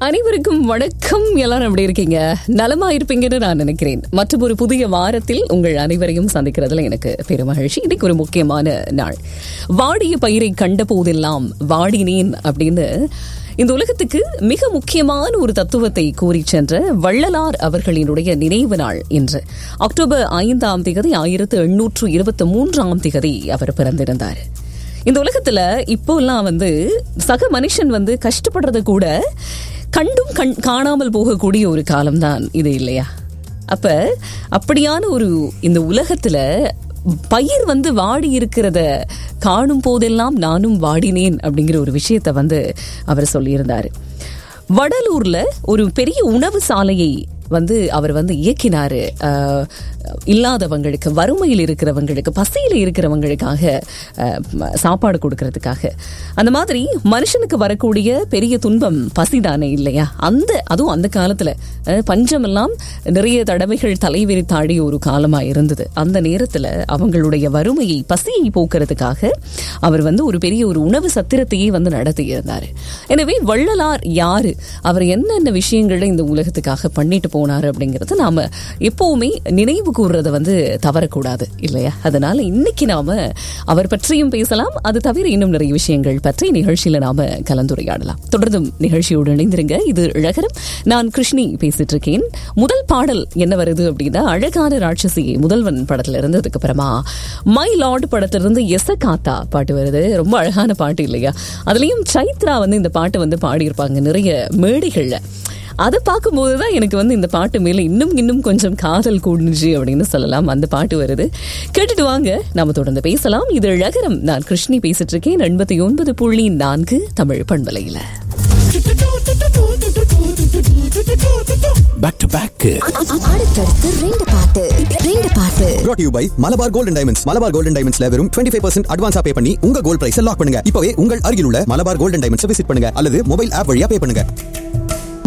அனைவருக்கும் வணக்கம் எல்லாரும் எப்படி இருக்கீங்க நலமா இருப்பீங்கன்னு நான் நினைக்கிறேன் மற்றும் ஒரு புதிய வாரத்தில் உங்கள் அனைவரையும் சந்திக்கிறதுல எனக்கு பெருமகிழ்ச்சி இன்னைக்கு ஒரு முக்கியமான நாள் வாடிய பயிரை கண்ட போதெல்லாம் வாடினேன் அப்படின்னு இந்த உலகத்துக்கு மிக முக்கியமான ஒரு தத்துவத்தை கூறி சென்ற வள்ளலார் அவர்களினுடைய நினைவு நாள் இன்று அக்டோபர் ஐந்தாம் திகதி ஆயிரத்து எண்ணூற்று இருபத்தி மூன்றாம் திகதி அவர் பிறந்திருந்தார் இந்த உலகத்துல இப்போல்லாம் வந்து சக மனுஷன் வந்து கஷ்டப்படுறத கூட கண்டும் கண் காணாமல் போகக்கூடிய ஒரு காலம்தான் இது இல்லையா அப்ப அப்படியான ஒரு இந்த உலகத்துல பயிர் வந்து வாடி இருக்கிறத காணும் போதெல்லாம் நானும் வாடினேன் அப்படிங்கிற ஒரு விஷயத்த வந்து அவர் சொல்லியிருந்தாரு வடலூர்ல ஒரு பெரிய உணவு சாலையை வந்து அவர் வந்து இயக்கினாரு அஹ், இல்லாதவங்களுக்கு வறுமையில் இருக்கிறவங்களுக்கு பசியில் இருக்கிறவங்களுக்காக அஹ், ம- சாப்பாடு கொடுக்கறதுக்காக அந்த மாதிரி மனுஷனுக்கு வரக்கூடிய பெரிய துன்பம் பசிதானே இல்லையா அந்த அதுவும் அந்த காலத்துல அஹ், பஞ்சமெல்லாம் நிறைய தடவைகள் தலைவிரித்தாடிய ஒரு காலமா இருந்தது அந்த நேரத்துல அவங்களுடைய வறுமையை பசியை போக்குறதுக்காக அவர் வந்து ஒரு பெரிய ஒரு உணவு சத்திரத்தையே வந்து நடத்தி இருந்தாரு எனவே வள்ளலார் யாரு அவர் என்னென்ன விஷயங்களை இந்த உலகத்துக்காக பண்ணிட்டு போனாரு அப்படிங்கறத நாம எப்பவுமே நினைவு கூறுறத வந்து தவறக்கூடாது இல்லையா அதனால இன்னைக்கு நாம அவர் பற்றியும் பேசலாம் அது தவிர இன்னும் நிறைய விஷயங்கள் பற்றி நிகழ்ச்சியில நாம கலந்துரையாடலாம் தொடர்ந்தும் நிகழ்ச்சியோடு இணைந்திருங்க இது அழகரம் நான் கிருஷ்ணி பேசிட்டு இருக்கேன் முதல் பாடல் என்ன வருது அப்படின்னா அழகான ராட்சசி முதல்வன் படத்துல இருந்ததுக்கு அப்புறமா மை லார்ட் படத்துல இருந்து எசகாத்தா பாட்டு வருது ரொம்ப அழகான பாட்டு இல்லையா அதுலயும் சைத்ரா வந்து இந்த பாட்டு வந்து பாடியிருப்பாங்க நிறைய மேடைகள்ல அதை பார்க்கும்போது தான் எனக்கு வந்து இந்த பாட்டு மேல இன்னும் இன்னும் கொஞ்சம் காதல் கூடுச்சு அப்படின்னு சொல்லலாம் அந்த பாட்டு வருது கேட்டுட்டு வாங்க நாம தொடர்ந்து பேசலாம் இது அழகரம் நான் கிருஷ்ணி பேசிட்டு இருக்கேன் எண்பத்தி ஒன்பது புள்ளி நான்கு தமிழ் பண்பலையில பேக் டு பேக் அடுத்தடுத்து ரெண்டு பாட்டு ரெண்டு பாட்டு brought to you by Malabar golden diamonds Malabar golden டைமண்ட்ஸ்ல வெறும் 25% ஃபைவ் பர்சன்ட் அட்வான்ஸா பே பண்ணி உங்க கோல்ட் பிரைஸ் லாக் பண்ணுங்க இப்பவே உங்கள் அருகில் உள்ள மலபார் கோல்டன் டைமண்ட்ஸ் விசிட் பண்ணுங்க அல்லது மொபைல் ஆப் வழியா பே பண்ணுங்க